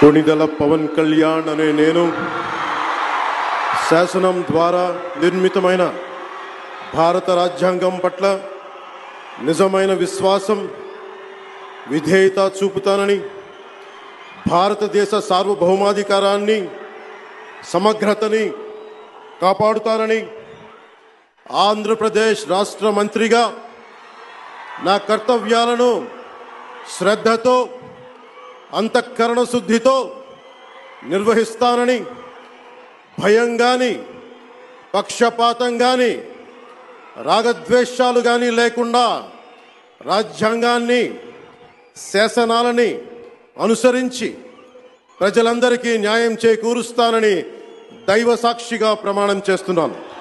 కొణిదల పవన్ కళ్యాణ్ అనే నేను శాసనం ద్వారా నిర్మితమైన భారత రాజ్యాంగం పట్ల నిజమైన విశ్వాసం విధేయత చూపుతానని భారతదేశ సార్వభౌమాధికారాన్ని సమగ్రతని కాపాడుతానని ఆంధ్రప్రదేశ్ రాష్ట్ర మంత్రిగా నా కర్తవ్యాలను శ్రద్ధతో అంతఃకరణ శుద్ధితో నిర్వహిస్తానని భయం కానీ పక్షపాతం కానీ రాగద్వేషాలు కానీ లేకుండా రాజ్యాంగాన్ని శాసనాలని అనుసరించి ప్రజలందరికీ న్యాయం చేకూరుస్తానని దైవ సాక్షిగా ప్రమాణం చేస్తున్నాను